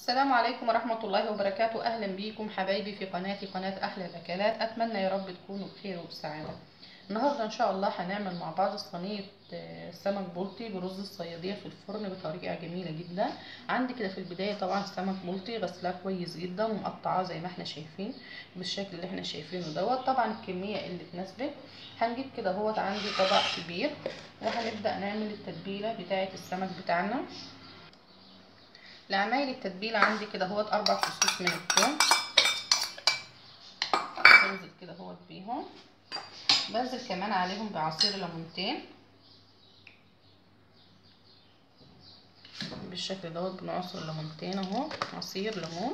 السلام عليكم ورحمة الله وبركاته أهلا بيكم حبايبي في قناتي قناة أحلى الأكلات أتمنى يا رب تكونوا بخير وبسعادة النهاردة إن شاء الله هنعمل مع بعض صينية آه، سمك بلطي برز الصيادية في الفرن بطريقة جميلة جدا عندي كده في البداية طبعا سمك بلطي غسلاه كويس جدا ومقطعاه زي ما احنا شايفين بالشكل اللي احنا شايفينه دوت طبعا الكمية اللي تناسبك هنجيب كده هوت عندي طبق كبير وهنبدأ نعمل التتبيلة بتاعة السمك بتاعنا لعمايل التتبيلة عندي كده هوت أربع فصوص من الثوم بنزل كده هوت بيهم بنزل كمان عليهم بعصير ليمونتين بالشكل دوت بنعصر ليمونتين اهو عصير ليمون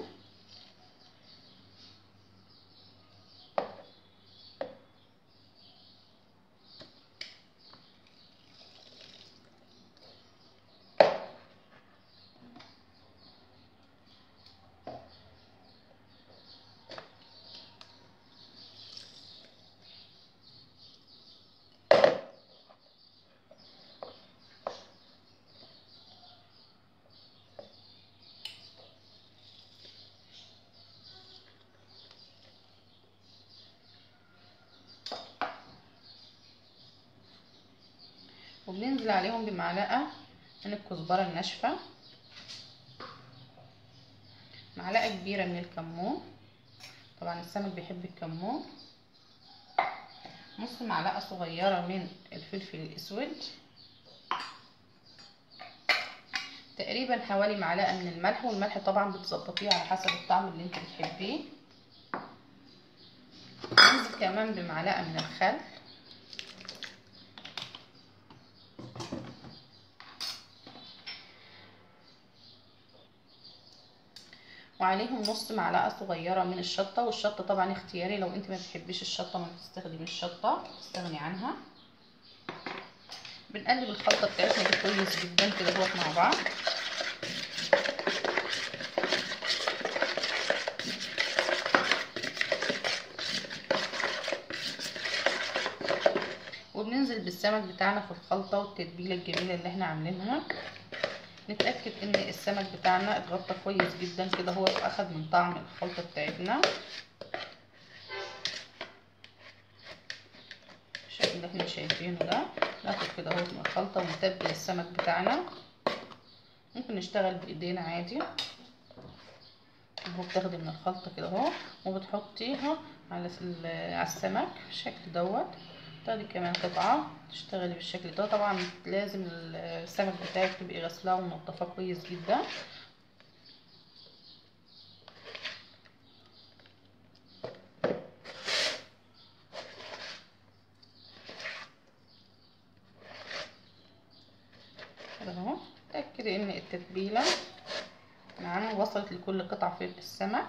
وبننزل عليهم بمعلقة من الكزبرة الناشفة معلقة كبيرة من الكمون طبعا السمك بيحب الكمون نص معلقة صغيرة من الفلفل الأسود تقريبا حوالي معلقة من الملح والملح طبعا بتظبطيه على حسب الطعم اللي انت بتحبيه ننزل كمان بمعلقة من الخل وعليهم نص معلقه صغيره من الشطه والشطه طبعا اختياري لو انت ما بتحبيش الشطه ما بتستخدمي الشطه تستغني عنها بنقلب الخلطه بتاعتنا دي كويس جدا كده اهوت مع بعض وبننزل بالسمك بتاعنا في الخلطه والتتبيله الجميله اللي احنا عاملينها نتأكد ان السمك بتاعنا اتغطى كويس جدا كده هو اخد من طعم الخلطة بتاعتنا بالشكل اللي احنا شايفينه ده ناخد كده اهو من الخلطة ونتبل السمك بتاعنا ممكن نشتغل بايدينا عادي اهو بتاخدي من الخلطة كده اهو وبتحطيها على على السمك بالشكل دوت تاخدي كمان قطعة تشتغلي بالشكل ده طبعا لازم السمك بتاعك تبقي غسلاه ومنضفاه كويس جدا اهو تأكدي ان التتبيلة معانا وصلت لكل قطعة في السمك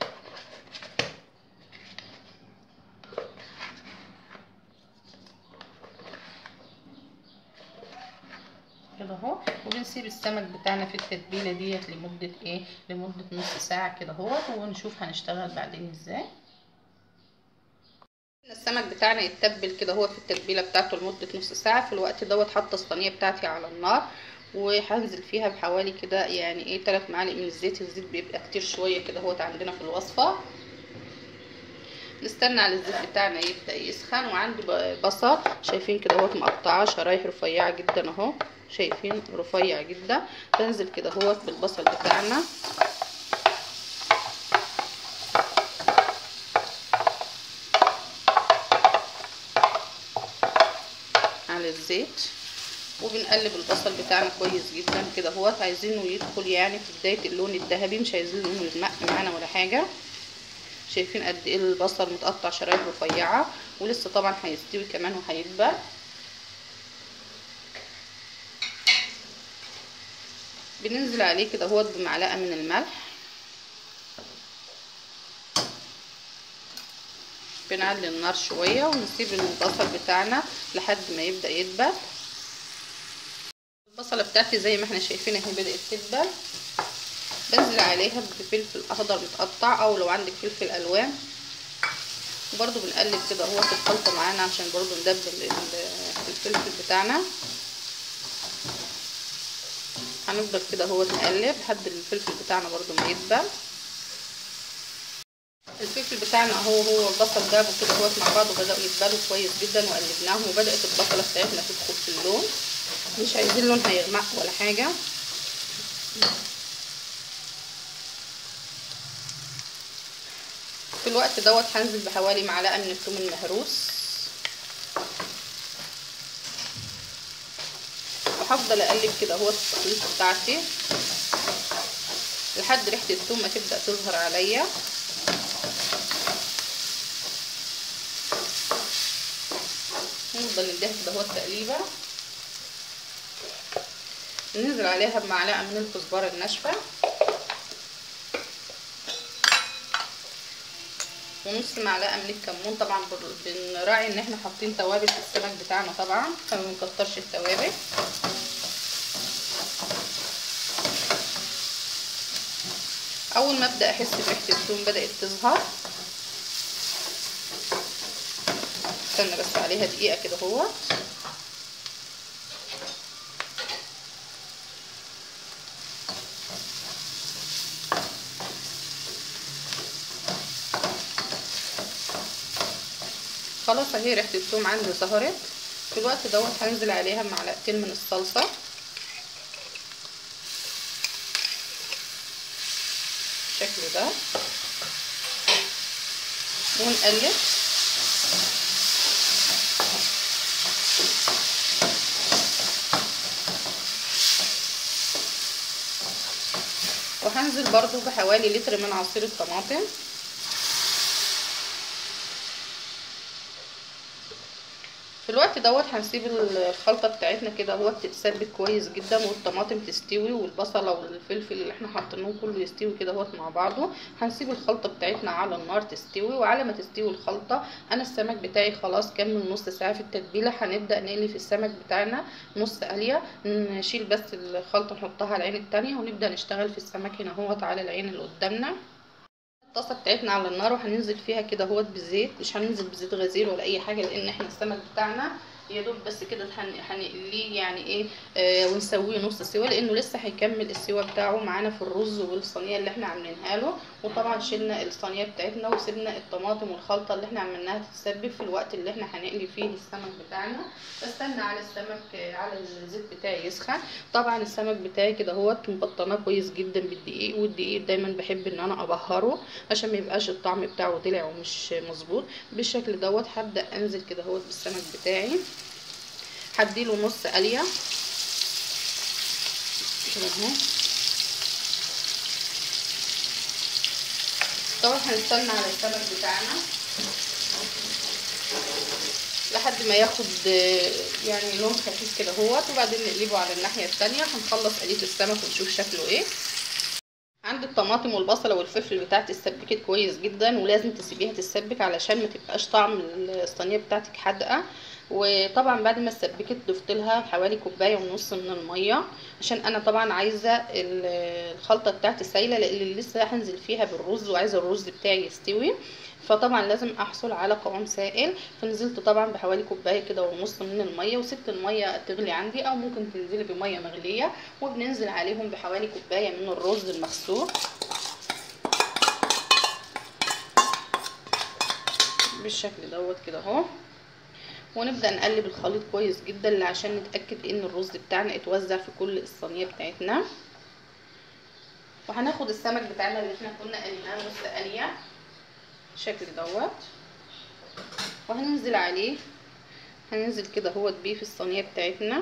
كده اهو وبنسيب السمك بتاعنا في التتبيله ديت لمده ايه لمده نص ساعه كده اهوت ونشوف هنشتغل بعدين ازاي السمك بتاعنا يتبل كده هو في التتبيله بتاعته لمده نص ساعه في الوقت دوت حاطه الصينيه بتاعتي على النار وهنزل فيها بحوالي كده يعني ايه 3 معالق من الزيت الزيت بيبقى كتير شويه كده اهوت عندنا في الوصفه نستنى على الزيت بتاعنا يبدا يسخن وعندي بصل شايفين كده اهوت مقطعاه شرايح رفيعه جدا اهو شايفين رفيع جدا بنزل كده اهوت بالبصل بتاعنا على الزيت وبنقلب البصل بتاعنا كويس جدا كده اهوت عايزينه يدخل يعني في بدايه اللون الذهبي مش عايزين لونه يغمق معانا ولا حاجه شايفين قد ايه البصل متقطع شرايح رفيعه ولسه طبعا هيستوي كمان وهيدبل بننزل عليه كده اهوت بمعلقه من الملح بنعلي النار شويه ونسيب البصل بتاعنا لحد ما يبدا يدبل البصله بتاعتي زي ما احنا شايفين اهي بدات تدبل بنزل عليها بفلفل اخضر متقطع او لو عندك فلفل الوان وبرده بنقلب كده اهوت الخلطه معانا عشان برده ندبل الفلفل بتاعنا هنفضل كده هو نقلب لحد الفلفل بتاعنا برضو ما يدبل الفلفل بتاعنا هو هو البصل جابوا كده هو مع بعض وبداوا يتبالوا كويس جدا وقلبناهم وبدات البصله بتاعتنا تدخل في اللون مش عايزين لونها يغمق ولا حاجه في الوقت دوت هنزل بحوالي معلقه من الثوم المهروس وهفضل اقلب كده اهو التخليط بتاعتي لحد ريحه الثوم ما تبدا تظهر عليا نفضل نديها كده اهو التقليبه ننزل عليها بمعلقه من الكزبره الناشفه ونص معلقه من الكمون طبعا بنراعي ان احنا حاطين توابل في السمك بتاعنا طبعا فما بنكترش التوابل اول ما ابدا احس بريحه الثوم بدات تظهر استنى بس عليها دقيقه كده اهو خلاص اهي ريحه الثوم عندي ظهرت في الوقت دوت هنزل عليها معلقتين من الصلصه بالشكل ده ونقلب وهنزل برضو بحوالي لتر من عصير الطماطم في الوقت دوت هنسيب الخلطه بتاعتنا كده اهو تتسبك كويس جدا والطماطم تستوي والبصله والفلفل اللي احنا حاطينهم كله يستوي كده اهوت مع بعضه هنسيب الخلطه بتاعتنا على النار تستوي وعلى ما تستوي الخلطه انا السمك بتاعي خلاص كمل نص ساعه في التتبيله هنبدا نقلي في السمك بتاعنا نص قليه نشيل بس الخلطه نحطها على العين التانية ونبدا نشتغل في السمك هنا اهوت على العين اللي قدامنا الطاسه بتاعتنا على النار وهننزل فيها كده اهوت بالزيت مش هننزل بزيت غزير ولا اي حاجه لان احنا السمك بتاعنا يا دوب بس كده هنقليه يعني ايه آه ونسويه نص سوا لانه لسه هيكمل السوا بتاعه معانا في الرز والصينيه اللي احنا عاملينها له وطبعا شلنا الصينيه بتاعتنا وسيبنا الطماطم والخلطه اللي احنا عملناها تتسبك في الوقت اللي احنا هنقلي فيه السمك بتاعنا بستنى على السمك على الزيت بتاعي يسخن طبعا السمك بتاعي كده اهوت مبطناه كويس جدا بالدقيق والدقيق دايما بحب ان انا ابهره عشان ما يبقاش الطعم بتاعه طلع ومش مظبوط بالشكل دوت هبدا انزل كده اهوت بالسمك بتاعي هديله نص قليه كده اهو طبعا هنستنى على السمك بتاعنا لحد ما ياخد يعني لون خفيف كده اهوت وبعدين نقلبه على الناحيه التانية هنخلص قليه السمك ونشوف شكله ايه عندي الطماطم والبصله والفلفل بتاعتي اتسبكت كويس جدا ولازم تسيبيها تتسبك علشان ما تبقاش طعم الصينيه بتاعتك حادقه وطبعا بعد ما اتسبكت ضفت لها حوالي كوبايه ونص من الميه عشان انا طبعا عايزه الخلطه بتاعتي سايله لان لسه هنزل فيها بالرز وعايزه الرز بتاعي يستوي فطبعا لازم احصل على قوام سائل فنزلت طبعا بحوالي كوبايه كده ونص من الميه وسبت الميه تغلي عندي او ممكن تنزلي بميه مغليه وبننزل عليهم بحوالي كوبايه من الرز المغسول بالشكل دوت كده اهو ونبدا نقلب الخليط كويس جدا عشان نتاكد ان الرز بتاعنا اتوزع في كل الصينيه بتاعتنا وهناخد السمك بتاعنا اللي احنا كنا قليناه نص قليه بالشكل دوت وهننزل عليه هننزل كده اهوت بيه في الصينيه بتاعتنا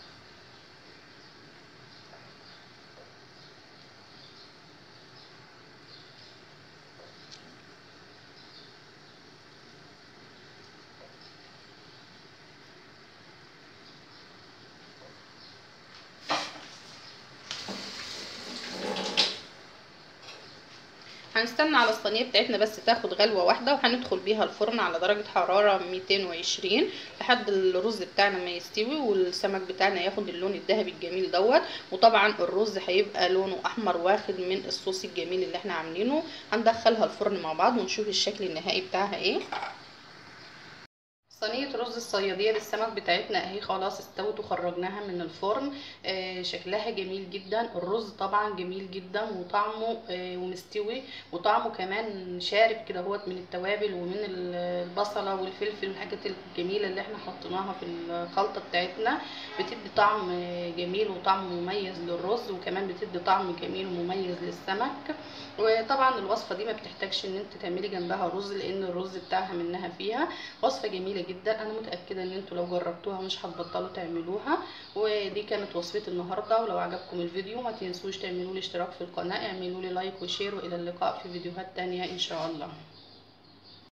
هنستنى على الصينيه بتاعتنا بس تاخد غلوه واحده وهندخل بيها الفرن على درجه حراره 220 لحد الرز بتاعنا ما يستوي والسمك بتاعنا ياخد اللون الذهبي الجميل دوت وطبعا الرز هيبقى لونه احمر واخد من الصوص الجميل اللي احنا عاملينه هندخلها الفرن مع بعض ونشوف الشكل النهائي بتاعها ايه صينية رز الصيادية بالسمك بتاعتنا اهي خلاص استوت وخرجناها من الفرن آه شكلها جميل جدا الرز طبعا جميل جدا وطعمه آه ومستوي وطعمه كمان شارب كده هوت من التوابل ومن البصلة والفلفل والحاجات الجميلة اللي احنا حطيناها في الخلطة بتاعتنا بتدي طعم آه جميل وطعم مميز للرز وكمان بتدي طعم جميل ومميز للسمك وطبعا الوصفة دي ما بتحتاجش ان انت تعملي جنبها رز لان الرز بتاعها منها فيها وصفة جميلة جدا انا متاكده ان انتوا لو جربتوها مش هتبطلوا تعملوها ودي كانت وصفتي النهارده ولو عجبكم الفيديو ما تنسوش تعملوا لي اشتراك في القناه اعملوا لي لايك وشير والى اللقاء في فيديوهات تانية ان شاء الله